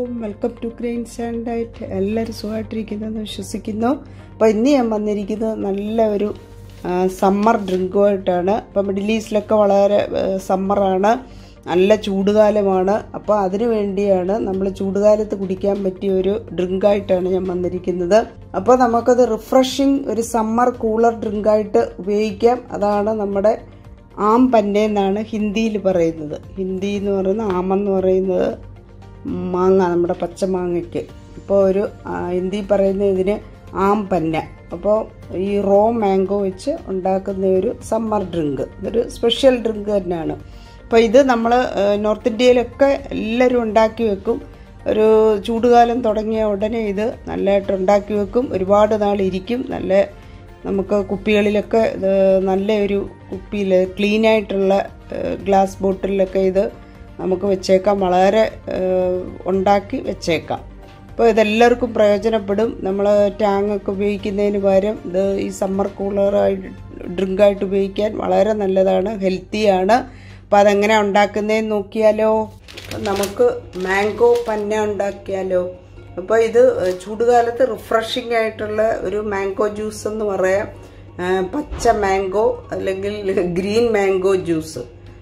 welcome to grains and diet എല്ലാവരും സുഖമായിട്ടിരിക്കുന്നെന്ന് വിശ്വസിക്കുന്നു അപ്പോൾ ഇന്ന് ഞാൻ വന്നിരിക്കുന്നത് നല്ല ഒരു സമ്മർ ഡ്രിങ്കുമായിട്ടാണ് ഇപ്പോൾ മിഡിൽ ഈസ്റ്റിലൊക്കെ വളരെ സമ്മറാണ് നല്ല ചൂടുകാലമാണ് അപ്പോൾ അതിനു വേണ്ടിയാണ് നമ്മൾ ചൂടുകാലത്ത് കുടിക്കാൻ പറ്റിയ ഒരു ഡ്രിങ്കായിട്ടാണ് ഞാൻ വന്നിരിക്കുന്നത് അപ്പോൾ നമുക്കത് റിഫ്രഷിങ് ഒരു സമ്മർ കൂളർ ഡ്രിങ്കായിട്ട് ഉപയോഗിക്കാം അതാണ് നമ്മുടെ ആം പന്ന എന്നാണ് ഹിന്ദിയിൽ പറയുന്നത് ഹിന്ദി എന്ന് പറയുന്ന ആമെന്ന് പറയുന്നത് മാങ്ങ നമ്മുടെ പച്ചമാങ്ങയ്ക്ക് ഇപ്പോൾ ഒരു ഹിന്ദി പറയുന്ന ഇതിന് ആം പന്ന അപ്പോൾ ഈ റോ മാംഗോ വെച്ച് ഉണ്ടാക്കുന്ന ഒരു സമ്മർ ഡ്രിങ്ക് ഇതൊരു സ്പെഷ്യൽ ഡ്രിങ്ക് തന്നെയാണ് അപ്പോൾ ഇത് നമ്മൾ നോർത്ത് ഇന്ത്യയിലൊക്കെ എല്ലാവരും ഉണ്ടാക്കി വെക്കും ഒരു ചൂടുകാലം തുടങ്ങിയ ഉടനെ ഇത് നല്ലതായിട്ട് ഉണ്ടാക്കി വെക്കും ഒരുപാട് നാൾ ഇരിക്കും നല്ല നമുക്ക് കുപ്പികളിലൊക്കെ ഇത് നല്ല ഒരു കുപ്പിയിൽ ക്ലീൻ ആയിട്ടുള്ള ഗ്ലാസ് ബോട്ടിലൊക്കെ ഇത് നമുക്ക് വെച്ചേക്കാം വളരെ ഉണ്ടാക്കി വെച്ചേക്കാം അപ്പോൾ ഇതെല്ലാവർക്കും പ്രയോജനപ്പെടും നമ്മൾ ടാങ്ങൊക്കെ ഉപയോഗിക്കുന്നതിന് പകരം ഇത് ഈ സമ്മർ കൂളറായിട്ട് ഡ്രിങ്കായിട്ട് ഉപയോഗിക്കാൻ വളരെ നല്ലതാണ് ഹെൽത്തിയാണ് അപ്പോൾ അതെങ്ങനെ ഉണ്ടാക്കുന്നതെന്ന് നോക്കിയാലോ നമുക്ക് മാംഗോ പന്ന ഉണ്ടാക്കിയാലോ അപ്പോൾ ഇത് ചൂടുകാലത്ത് റിഫ്രഷിംഗ് ആയിട്ടുള്ള ഒരു മാംഗോ ജ്യൂസ് എന്ന് പറയാം പച്ച മാംഗോ അല്ലെങ്കിൽ ഗ്രീൻ മാംഗോ ജ്യൂസ്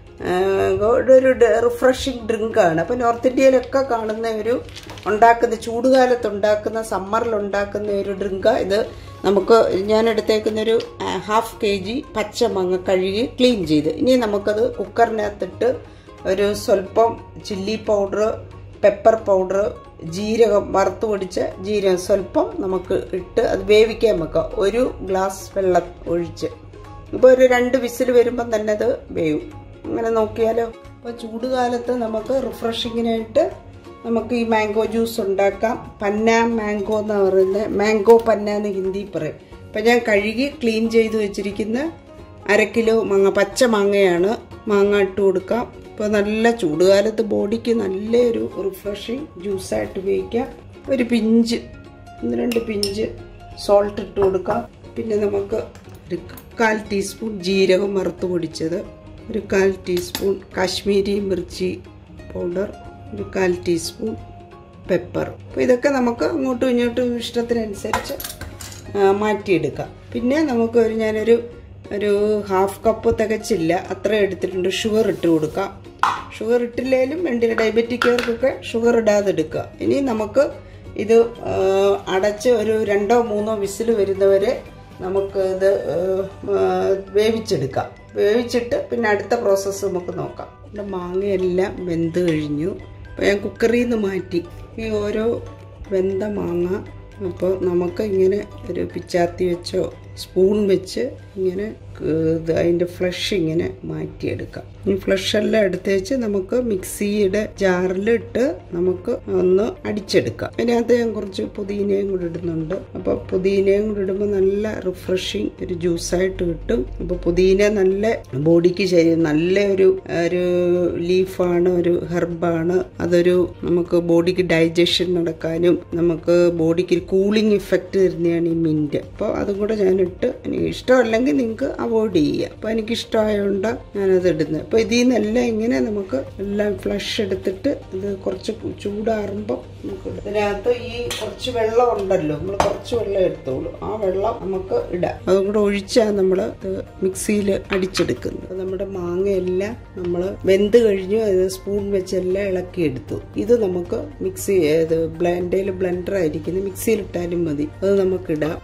ഒരു റിഫ്രഷിംഗ് ഡ്രിങ്കാണ് അപ്പോൾ നോർത്ത് ഇന്ത്യയിലൊക്കെ കാണുന്ന ഒരു ഉണ്ടാക്കുന്ന ചൂടുകാലത്ത് ഉണ്ടാക്കുന്ന സമ്മറിൽ ഉണ്ടാക്കുന്ന ഒരു ഡ്രിങ്കാണ് ഇത് നമുക്ക് ഞാൻ എടുത്തേക്കുന്ന ഒരു ഹാഫ് കെ ജി പച്ചമാങ്ങ കഴുകി ക്ലീൻ ചെയ്ത് ഇനി നമുക്കത് കുക്കറിനകത്തിട്ട് ഒരു സ്വല്പം ചില്ലി പൗഡർ പെപ്പർ പൗഡർ ജീരകം വറുത്ത് പൊടിച്ച ജീരകം സ്വല്പം നമുക്ക് ഇട്ട് അത് വേവിക്കാൻ വെക്കാം ഒരു ഗ്ലാസ് വെള്ളം ഒഴിച്ച് ഇപ്പോൾ ഒരു രണ്ട് വിസിൽ വരുമ്പം തന്നെ അത് വേവും അങ്ങനെ നോക്കിയാലോ അപ്പോൾ ചൂടുകാലത്ത് നമുക്ക് റിഫ്രഷിങ്ങിനായിട്ട് നമുക്ക് ഈ മാംഗോ ജ്യൂസ് ഉണ്ടാക്കാം പന്ന മാംഗോ എന്ന് പറയുന്നത് മാംഗോ പന്ന എന്ന് ഹിന്ദി പറയും അപ്പം ഞാൻ കഴുകി ക്ലീൻ ചെയ്ത് വെച്ചിരിക്കുന്ന അര കിലോ മാങ്ങ പച്ച മാങ്ങയാണ് മാങ്ങ ഇട്ട് കൊടുക്കാം ഇപ്പോൾ നല്ല ചൂടുകാലത്ത് ബോഡിക്ക് നല്ലൊരു റിഫ്രഷിങ് ജ്യൂസായിട്ട് ഉപയോഗിക്കാം ഒരു പിഞ്ച് ഒന്ന് രണ്ട് പിഞ്ച് സോൾട്ട് ഇട്ട് കൊടുക്കാം പിന്നെ നമുക്ക് ഒരു കാൽ ടീസ്പൂൺ ജീരകം വറുത്ത് പൊടിച്ചത് ഒരു കാൽ ടീസ്പൂൺ കാശ്മീരി മിർച്ചി പൗഡർ ഒരു കാൽ ടീസ്പൂൺ പെപ്പർ അപ്പോൾ ഇതൊക്കെ നമുക്ക് അങ്ങോട്ടും ഇങ്ങോട്ടും ഇഷ്ടത്തിനനുസരിച്ച് മാറ്റിയെടുക്കാം പിന്നെ നമുക്ക് ഒരു ഞാനൊരു ഒരു ഹാഫ് കപ്പ് തികച്ചില്ല അത്ര എടുത്തിട്ടുണ്ട് ഷുഗർ ഇട്ട് കൊടുക്കാം ഷുഗർ ഇട്ടില്ലേലും വേണ്ടില്ല ഡയബറ്റിക്കുകാർക്കൊക്കെ ഷുഗർ ഇടാതെ എടുക്കുക ഇനി നമുക്ക് ഇത് അടച്ച് ഒരു രണ്ടോ മൂന്നോ വിസിൽ വരുന്നവരെ നമുക്ക് ഇത് വേവിച്ചെടുക്കാം വേവിച്ചിട്ട് പിന്നെ അടുത്ത പ്രോസസ്സ് നമുക്ക് നോക്കാം എൻ്റെ മാങ്ങയെല്ലാം വെന്ത് കഴിഞ്ഞു അപ്പോൾ ഞാൻ കുക്കറിൽ നിന്ന് മാറ്റി ഈ ഓരോ വെന്ത മാങ്ങ അപ്പോൾ നമുക്ക് ഇങ്ങനെ ഒരു പിച്ചാത്തി വെച്ചോ സ്പൂൺ വെച്ച് ഇങ്ങനെ അതിൻ്റെ ഫ്ലഷ് ഇങ്ങനെ മാറ്റിയെടുക്കാം ഈ ഫ്ലഷ് എല്ലാം എടുത്ത് വെച്ച് നമുക്ക് മിക്സിയുടെ ജാറിലിട്ട് നമുക്ക് ഒന്ന് അടിച്ചെടുക്കാം അതിനകത്ത് ഞാൻ കുറച്ച് പുതിനയും കൂടി ഇടുന്നുണ്ട് അപ്പോൾ പുതിനയും കൂടി ഇടുമ്പോൾ നല്ല റിഫ്രഷിങ് ഒരു ജ്യൂസായിട്ട് കിട്ടും അപ്പോൾ പുതിന നല്ല ബോഡിക്ക് ശരി നല്ല ഒരു ഒരു ലീഫാണ് ഒരു ഹെർബാണ് അതൊരു നമുക്ക് ബോഡിക്ക് ഡൈജഷൻ നടക്കാനും നമുക്ക് ബോഡിക്ക് കൂളിംഗ് ഇഫക്റ്റ് തരുന്നതാണ് ഈ മിൻറ്റ് അപ്പോൾ അതും കൂടെ ഞാനിട്ട് എനിക്ക് ഇഷ്ടമല്ലെങ്കിൽ നിങ്ങൾക്ക് അവോയ്ഡ് ചെയ്യുക അപ്പോൾ എനിക്ക് ഇഷ്ടമായതുകൊണ്ട് ഞാനത് ഇടുന്നത് അപ്പോൾ ഇതിൽ നിന്നെല്ലാം ഇങ്ങനെ നമുക്ക് എല്ലാം ഫ്ലഷ് എടുത്തിട്ട് ഇത് കുറച്ച് ചൂടാറുമ്പോൾ നമുക്ക് ഇതിനകത്ത് ഈ കുറച്ച് വെള്ളം ഉണ്ടല്ലോ നമ്മൾ കുറച്ച് വെള്ളം എടുത്തോളൂ ആ വെള്ളം നമുക്ക് ഇടാം അതും കൂടെ ഒഴിച്ചാൽ നമ്മൾ മിക്സിയിൽ അടിച്ചെടുക്കുന്നത് നമ്മുടെ മാങ്ങയെല്ലാം നമ്മൾ വെന്ത് കഴിഞ്ഞു അത് സ്പൂൺ വെച്ചെല്ലാം ഇളക്കിയെടുത്തു ഇത് നമുക്ക് മിക്സി ഇത് ബ്ലെൻഡയിൽ ബ്ലെൻഡർ ആയിരിക്കുന്നത് മിക്സിയിൽ ഇട്ടാലും മതി അത് നമുക്കിടാം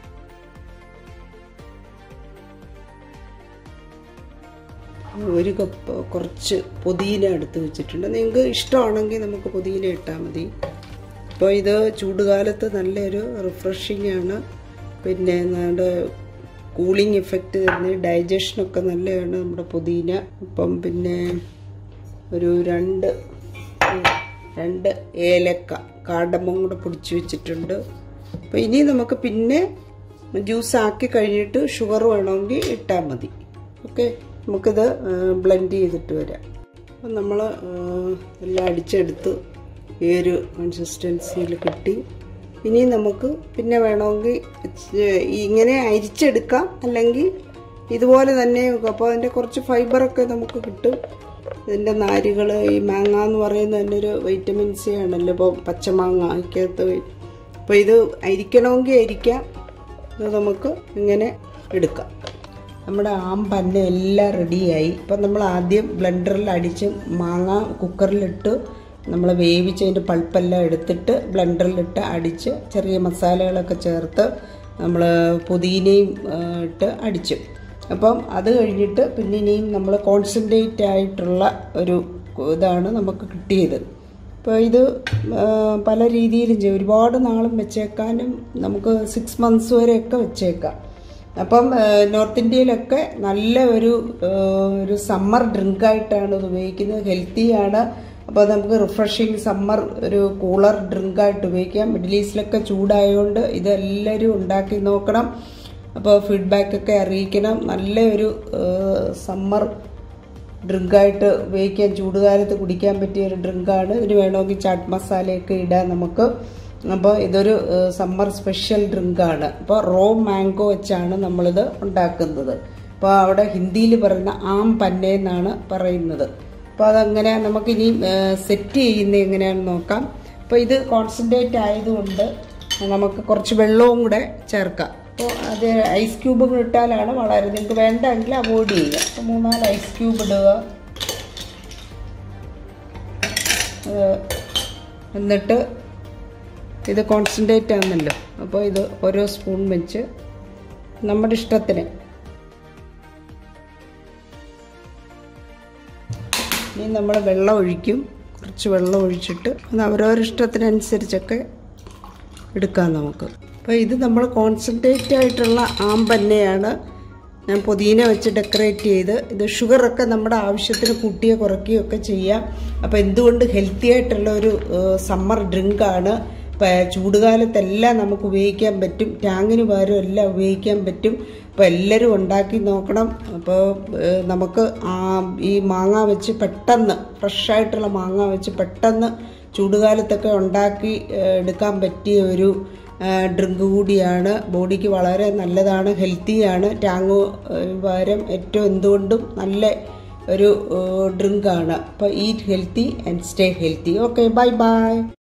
ഒരു കപ്പ് കുറച്ച് പുതിന എടുത്ത് വെച്ചിട്ടുണ്ട് നിങ്ങൾക്ക് ഇഷ്ടമാണെങ്കിൽ നമുക്ക് പുതിന ഇട്ടാൽ മതി അപ്പോൾ ഇത് ചൂടുകാലത്ത് നല്ലൊരു റിഫ്രഷിംഗ് ആണ് പിന്നെ നമ്മുടെ കൂളിംഗ് എഫക്റ്റ് തരുന്ന ഡൈജഷനൊക്കെ നല്ലതാണ് നമ്മുടെ പുതിന അപ്പം പിന്നെ ഒരു രണ്ട് രണ്ട് ഏലക്ക കാടമ്പം കൂടെ പൊടിച്ച് വെച്ചിട്ടുണ്ട് അപ്പോൾ ഇനി നമുക്ക് പിന്നെ ജ്യൂസ് ആക്കി കഴിഞ്ഞിട്ട് ഷുഗർ വേണമെങ്കിൽ ഇട്ടാൽ മതി ഓക്കെ നമുക്കിത് ബ്ലെൻഡ് ചെയ്തിട്ട് വരാം അപ്പം നമ്മൾ എല്ലാം അടിച്ചെടുത്ത് ഈ ഒരു കൺസിസ്റ്റൻസിയിൽ കിട്ടി ഇനി നമുക്ക് പിന്നെ വേണമെങ്കിൽ ഇങ്ങനെ അരിച്ചെടുക്കാം അല്ലെങ്കിൽ ഇതുപോലെ തന്നെ അപ്പോൾ അതിൻ്റെ കുറച്ച് ഫൈബറൊക്കെ നമുക്ക് കിട്ടും ഇതിൻ്റെ നാരുകൾ ഈ മാങ്ങ എന്ന് പറയുന്നത് തന്നെ ഒരു വൈറ്റമിൻ സി ആണല്ലോ ഇപ്പോൾ പച്ചമാങ്ങയ്ക്കകത്ത് അപ്പോൾ ഇത് അരിക്കണമെങ്കിൽ അരിക്കാം ഇത് നമുക്ക് ഇങ്ങനെ എടുക്കാം നമ്മുടെ ആമ്പന്നെ എല്ലാം റെഡിയായി ഇപ്പം നമ്മൾ ആദ്യം ബ്ലെൻഡറിൽ അടിച്ച് മാങ്ങ കുക്കറിലിട്ട് നമ്മൾ വേവിച്ച് അതിൻ്റെ പൾപ്പെല്ലാം എടുത്തിട്ട് ബ്ലെൻഡറിലിട്ട് അടിച്ച് ചെറിയ മസാലകളൊക്കെ ചേർത്ത് നമ്മൾ പുതിനയും ആ, ഇട്ട് അടിച്ചു അപ്പം അത് കഴിഞ്ഞിട്ട് പിന്നെ ഇനിയും നമ്മൾ കോൺസെൻട്രേറ്റ് ആയിട്ടുള്ള ഒരു ഇതാണ് നമുക്ക് കിട്ടിയത് ഇപ്പോൾ ഇത് ആ, പല രീതിയിലും ചെയ്യും ഒരുപാട് നാളും വെച്ചേക്കാനും നമുക്ക് സിക്സ് മന്ത്സ് വരെയൊക്കെ വെച്ചേക്കാം അപ്പം ആ, നോർത്ത് ഇന്ത്യയിലൊക്കെ നല്ല ഒരു ആ, ഒരു സമ്മർ ഡ്രിങ്കായിട്ടാണ് ഇത് ഉപയോഗിക്കുന്നത് ഹെൽത്തിയാണ് അപ്പോൾ നമുക്ക് റിഫ്രഷിങ് സമ്മർ ഒരു കൂളർ ഡ്രിങ്കായിട്ട് ഉപയോഗിക്കാം മിഡിൽ ഈസ്റ്റിലൊക്കെ ചൂടായതുകൊണ്ട് ഇതെല്ലാവരും ഉണ്ടാക്കി നോക്കണം അപ്പോൾ ഫീഡ്ബാക്കൊക്കെ അറിയിക്കണം നല്ല ഒരു സമ്മർ ഡ്രിങ്കായിട്ട് ഉപയോഗിക്കാൻ ചൂടുകാലത്ത് കുടിക്കാൻ പറ്റിയ ഒരു ഡ്രിങ്കാണ് ഇതിന് വേണമെങ്കിൽ ചാട്ട് മസാലയൊക്കെ ഇടാം നമുക്ക് അപ്പോൾ ഇതൊരു സമ്മർ സ്പെഷ്യൽ ഡ്രിങ്കാണ് അപ്പോൾ റോ മാംഗോ വെച്ചാണ് നമ്മളിത് ഉണ്ടാക്കുന്നത് അപ്പോൾ അവിടെ ഹിന്ദിയിൽ പറയുന്ന ആം പന്നെ എന്നാണ് പറയുന്നത് അപ്പോൾ അതങ്ങനെ നമുക്കിനി സെറ്റ് ചെയ്യുന്നത് എങ്ങനെയാണെന്ന് നോക്കാം അപ്പോൾ ഇത് കോൺസെൻട്രേറ്റ് ആയതുകൊണ്ട് നമുക്ക് കുറച്ച് വെള്ളവും കൂടെ ചേർക്കാം അപ്പോൾ അത് ഐസ് ക്യൂബും കൂടെ ഇട്ടാലാണ് വളരെ നിങ്ങൾക്ക് വേണ്ടെങ്കിൽ അവോയ്ഡ് ചെയ്യുക അപ്പോൾ മൂന്നാല് ഐസ് ക്യൂബ് ഇടുക ഏഹ് എന്നിട്ട് ഇത് കോൺസെൻട്രേറ്റ് ആണല്ലോ അപ്പോൾ ഇത് ഓരോ സ്പൂൺ വെച്ച് നമ്മുടെ ഇഷ്ടത്തിന് ഇനി നമ്മൾ വെള്ളം ഒഴിക്കും കുറച്ച് വെള്ളം ഒഴിച്ചിട്ട് അത് അവരവരുടെ ഇഷ്ടത്തിനനുസരിച്ചൊക്കെ എടുക്കാം നമുക്ക് അപ്പോൾ ഇത് നമ്മൾ കോൺസെൻട്രേറ്റ് ആയിട്ടുള്ള ആമ്പന്നെയാണ് ഞാൻ പുതിന വെച്ച് ഡെക്കറേറ്റ് ചെയ്ത് ഇത് ഷുഗറൊക്കെ നമ്മുടെ ആവശ്യത്തിന് കൂട്ടിയോ കുറയ്ക്കുകയോ ഒക്കെ ചെയ്യാം അപ്പോൾ എന്തുകൊണ്ട് ഹെൽത്തി ആയിട്ടുള്ള ഒരു സമ്മർ ഡ്രിങ്കാണ് ഇപ്പോൾ ചൂടുകാലത്തെല്ലാം നമുക്ക് ഉപയോഗിക്കാൻ പറ്റും ടാങ്ങിന് പകരം എല്ലാം ഉപയോഗിക്കാൻ പറ്റും അപ്പോൾ എല്ലാവരും ഉണ്ടാക്കി നോക്കണം അപ്പോൾ ഏഹ്, നമുക്ക് ആ ഈ മാങ്ങ വെച്ച് പെട്ടെന്ന് ഫ്രഷായിട്ടുള്ള മാങ്ങ വെച്ച് പെട്ടെന്ന് ചൂടുകാലത്തൊക്കെ ഉണ്ടാക്കി ഏഹ്, എടുക്കാൻ പറ്റിയ ഒരു ഡ്രിങ്ക് കൂടിയാണ് ബോഡിക്ക് വളരെ നല്ലതാണ് ഹെൽത്തിയാണ് ടാങ്ങ് ഏഹ്, പകരം ഏറ്റവും എന്തുകൊണ്ടും നല്ല ഒരു ഡ്രിങ്കാണ് അപ്പോൾ eat healthy and stay healthy okay bye by